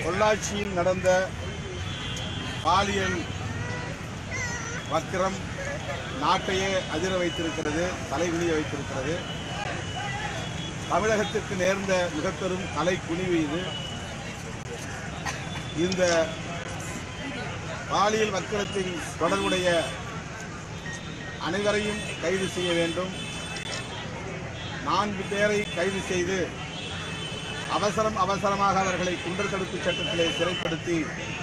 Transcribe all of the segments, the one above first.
பொள்ளாச்சியில் நடந்த பாலியல் வக்கிரம் நாட்டையே அதிர வைத்திருக்கிறது தலைகுனிய வைத்திருக்கிறது தமிழகத்திற்கு நேர்ந்த மிகப்பெரும் கலை குனிவு இது இந்த பாலியல் வக்கிரத்தில் தொடர்புடைய அனைவரையும் கைது செய்ய வேண்டும் நான்கு பேரை கைது செய்து அவசரம் அவசரமாக அவர்களை குண்டர் தடுப்பு சட்டத்திலே சிறைப்படுத்தி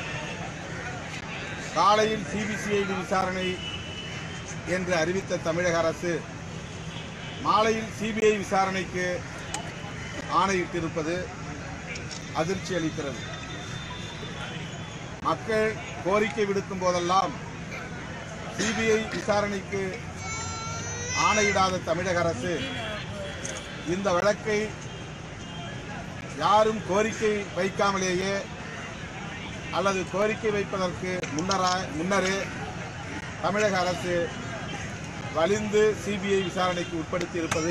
காலையில் சிபிசிஐடி விசாரணை என்று அறிவித்த தமிழக அரசு மாலையில் சிபிஐ விசாரணைக்கு ஆணையிட்டிருப்பது அதிர்ச்சி அளிக்கிறது மக்கள் கோரிக்கை விடுக்கும் போதெல்லாம் சிபிஐ விசாரணைக்கு ஆணையிடாத தமிழக அரசு இந்த வழக்கை யாரும் கோரிக்கை வைக்காமலேயே அல்லது கோரிக்கை வைப்பதற்கு முன்னரா முன்னரே தமிழக அரசு வலிந்து சிபிஐ விசாரணைக்கு உட்படுத்தி இருப்பது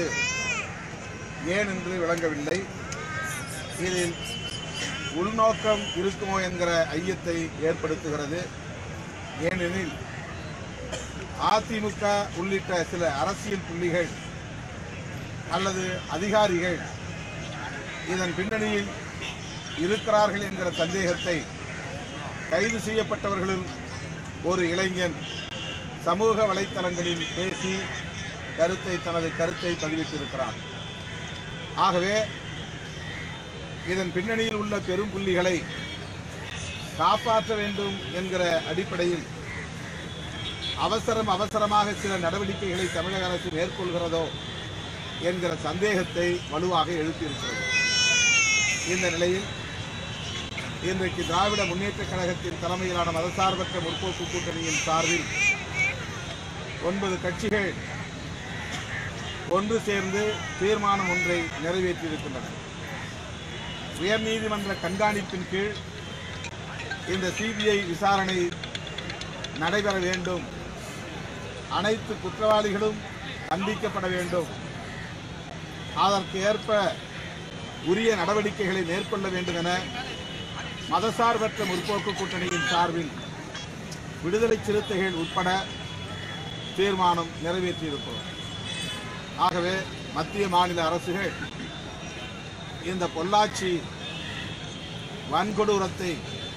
ஏன் என்று விளங்கவில்லை இதில் உள்நோக்கம் இருக்குமோ என்கிற ஐயத்தை ஏற்படுத்துகிறது ஏனெனில் அதிமுக உள்ளிட்ட சில அரசியல் புள்ளிகள் அல்லது அதிகாரிகள் இதன் பின்னணியில் இருக்கிறார்கள் என்கிற சந்தேகத்தை கைது செய்யப்பட்டவர்களுள் ஒரு இளைஞன் சமூக வலைத்தளங்களில் பேசி கருத்தை தனது கருத்தை பதிவிட்டிருக்கிறார் ஆகவே இதன் பின்னணியில் உள்ள பெரும் புள்ளிகளை காப்பாற்ற வேண்டும் என்கிற அடிப்படையில் அவசரம் அவசரமாக சில நடவடிக்கைகளை தமிழக அரசு மேற்கொள்கிறதோ என்கிற சந்தேகத்தை வலுவாக எழுப்பியிருக்கிறது இந்த நிலையில் இன்றைக்கு திராவிட முன்னேற்றக் கழகத்தின் தலைமையிலான மதசார்பற்ற முற்போக்கு கூட்டணியின் சார்பில் ஒன்பது கட்சிகள் ஒன்று சேர்ந்து தீர்மானம் ஒன்றை நிறைவேற்றியிருக்கின்றன உயர்நீதிமன்ற கண்காணிப்பின் கீழ் இந்த சிபிஐ விசாரணை நடைபெற வேண்டும் அனைத்து குற்றவாளிகளும் தண்டிக்கப்பட வேண்டும் அதற்கு ஏற்ப உரிய நடவடிக்கைகளை மேற்கொள்ள வேண்டும் என மதசார்பற்ற முற்போக்கு கூட்டணியின் சார்பில் விடுதலை சிறுத்தைகள் உட்பட தீர்மானம் நிறைவேற்றியிருக்கிறோம் ஆகவே மத்திய மாநில அரசுகள் இந்த பொள்ளாச்சி வன்கொடூரத்தை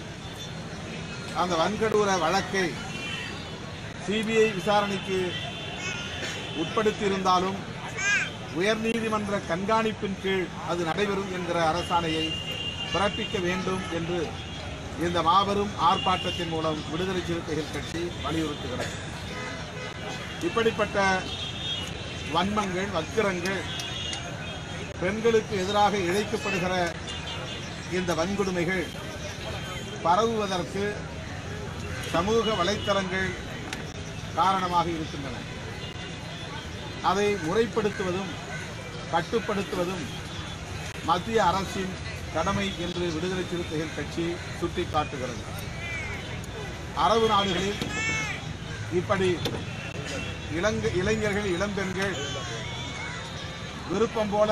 அந்த வன்கொடூர வழக்கை சிபிஐ விசாரணைக்கு உட்படுத்தியிருந்தாலும் உயர்நீதிமன்ற கண்காணிப்பின் கீழ் அது நடைபெறும் என்கிற அரசாணையை பிறப்பிக்க வேண்டும் என்று இந்த மாபெரும் ஆர்ப்பாட்டத்தின் மூலம் விடுதலை சிறுத்தைகள் கட்சி வலியுறுத்துகிறது இப்படிப்பட்ட வன்மங்கள் வக்கிரங்கள் பெண்களுக்கு எதிராக இழைக்கப்படுகிற இந்த வன்கொடுமைகள் பரவுவதற்கு சமூக வலைத்தளங்கள் காரணமாக இருக்கின்றன அதை முறைப்படுத்துவதும் கட்டுப்படுத்துவதும் மத்திய அரசின் கடமை என்று விடுதலை சிறுத்தைகள் கட்சி சுட்டிக்காட்டுகிறது அரபு நாடுகளில் இப்படி இளங்க இளைஞர்கள் இளம்பெண்கள் விருப்பம் போல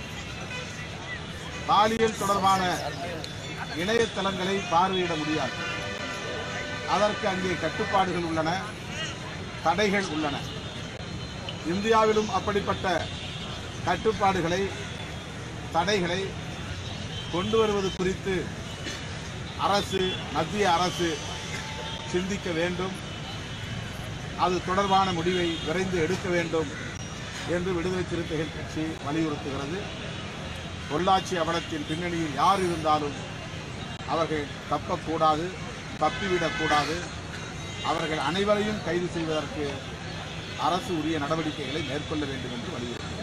பாலியல் தொடர்பான இணையதளங்களை பார்வையிட முடியாது அதற்கு அங்கே கட்டுப்பாடுகள் உள்ளன தடைகள் உள்ளன இந்தியாவிலும் அப்படிப்பட்ட கட்டுப்பாடுகளை தடைகளை கொண்டு வருவது குறித்து அரசு மத்திய அரசு சிந்திக்க வேண்டும் அது தொடர்பான முடிவை விரைந்து எடுக்க வேண்டும் என்று விடுதலை சிறுத்தைகள் கட்சி வலியுறுத்துகிறது பொள்ளாச்சி அவலத்தின் பின்னணியில் யார் இருந்தாலும் அவர்கள் தப்பக்கூடாது தப்பிவிடக்கூடாது அவர்கள் அனைவரையும் கைது செய்வதற்கு அரசு உரிய நடவடிக்கைகளை மேற்கொள்ள வேண்டும் என்று வலியுறுத்துகிறது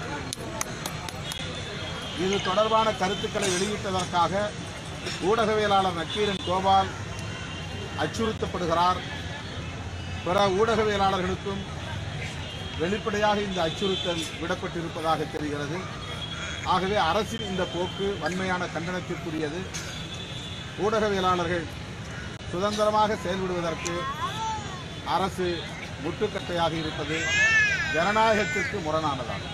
இது தொடர்பான கருத்துக்களை வெளியிட்டதற்காக ஊடகவியலாளர் நக்கீரன் கோபால் அச்சுறுத்தப்படுகிறார் பிற ஊடகவியலாளர்களுக்கும் வெளிப்படையாக இந்த அச்சுறுத்தல் விடப்பட்டிருப்பதாக தெரிகிறது ஆகவே அரசின் இந்த போக்கு வன்மையான கண்டனத்திற்குரியது ஊடகவியலாளர்கள் சுதந்திரமாக செயல்படுவதற்கு அரசு முட்டுக்கட்டையாக இருப்பது ஜனநாயகத்திற்கு முரணானதாகும்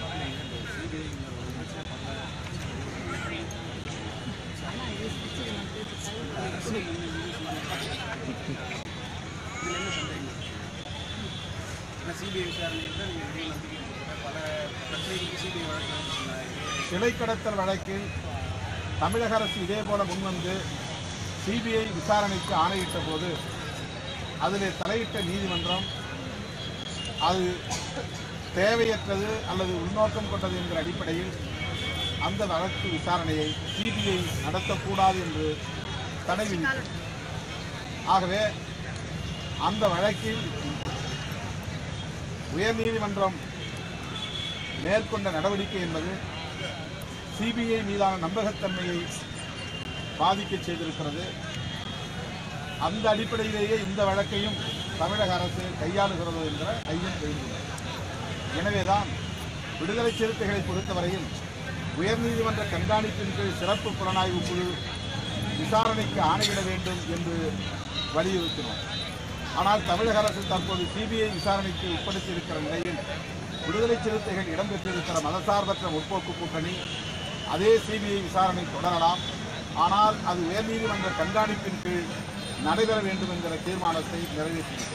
சிபிஐ விசாரணையில் தான் நீங்கள் நிறைய நம்பிக்கை கொடுக்குறீங்க. பல பிரச்சனைகளுக்கு சிபிஐ வழக்கு வந்து சொன்னாங்க சிலை கடத்தல் வழக்கில் தமிழக அரசு இதே போல முன்வந்து சிபிஐ விசாரணைக்கு ஆணையிட்ட போது அதிலே தலையிட்ட நீதிமன்றம் அது தேவையற்றது அல்லது உள்நோக்கம் கொண்டது என்கிற அடிப்படையில் அந்த வழக்கு விசாரணையை சிபிஐ நடத்தக்கூடாது என்று தடை விதித்தது ஆகவே அந்த வழக்கில் உயர்நீதிமன்றம் மேற்கொண்ட நடவடிக்கை என்பது சிபிஐ மீதான நம்பகத்தன்மையை பாதிக்க செய்திருக்கிறது அந்த அடிப்படையிலேயே இந்த வழக்கையும் தமிழக அரசு கையாளுகிறதோ என்கிற ஐயம் எழுந்துள்ளது எனவேதான் விடுதலை சிறுத்தைகளை பொறுத்தவரையில் உயர்நீதிமன்ற கண்காணிப்பின் கீழ் சிறப்பு புலனாய்வு குழு விசாரணைக்கு ஆணையிட வேண்டும் என்று வலியுறுத்தினோம் ஆனால் தமிழக அரசு தற்போது சிபிஐ விசாரணைக்கு உட்படுத்தியிருக்கிற நிலையில் விடுதலை சிறுத்தைகள் இடம்பெற்றிருக்கிற மதசார்பற்ற முற்போக்கு கூட்டணி அதே சிபிஐ விசாரணை தொடரலாம் ஆனால் அது உயர்நீதிமன்ற கண்காணிப்பின் கீழ் நடைபெற வேண்டும் என்கிற தீர்மானத்தை நிறைவேற்றியிருக்கிறது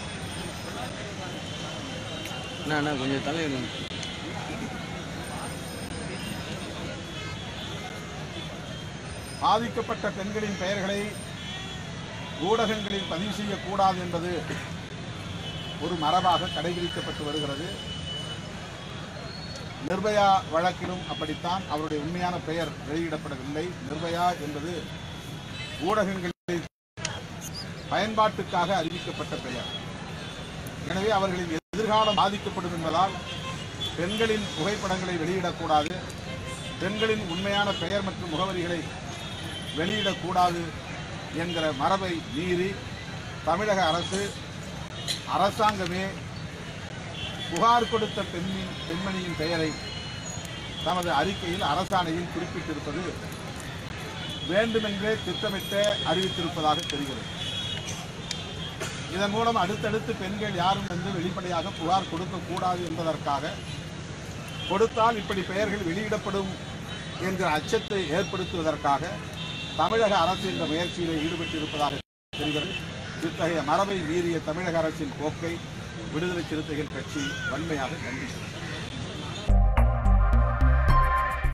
அண்ணா அண்ணா கொஞ்சம் தலை பாதிக்கப்பட்ட பெண்களின் பெயர்களை ஊடகங்களில் பதிவு செய்யக்கூடாது என்பது ஒரு மரபாக கடைபிடிக்கப்பட்டு வருகிறது நிர்பயா வழக்கிலும் அப்படித்தான் அவருடைய உண்மையான பெயர் வெளியிடப்படவில்லை நிர்பயா என்பது ஊடகங்களில் பயன்பாட்டுக்காக அறிவிக்கப்பட்ட பெயர் எனவே அவர்களின் எதிர்காலம் பாதிக்கப்படும் என்பதால் பெண்களின் புகைப்படங்களை வெளியிடக்கூடாது பெண்களின் உண்மையான பெயர் மற்றும் முகவரிகளை வெளியிடக்கூடாது என்கிற மரபை மீறி தமிழக அரசு அரசாங்கமே புகார் கொடுத்த பெண்ணின் பெண்மணியின் பெயரை தமது அறிக்கையில் அரசாணையில் குறிப்பிட்டிருப்பது வேண்டுமென்றே திட்டமிட்டு அறிவித்திருப்பதாக தெரிகிறது இதன் மூலம் அடுத்தடுத்து பெண்கள் யாரும் வந்து வெளிப்படையாக புகார் கொடுக்கக்கூடாது என்பதற்காக கொடுத்தால் இப்படி பெயர்கள் வெளியிடப்படும் என்கிற அச்சத்தை ஏற்படுத்துவதற்காக தமிழக அரசு இந்த முயற்சியில் ஈடுபட்டிருப்பதாக தெரிகிறது இத்தகைய மரபை மீறிய தமிழக அரசின் போக்கை விடுதலை சிறுத்தைகள் கட்சி வன்மையாக கண்டிக்கிறது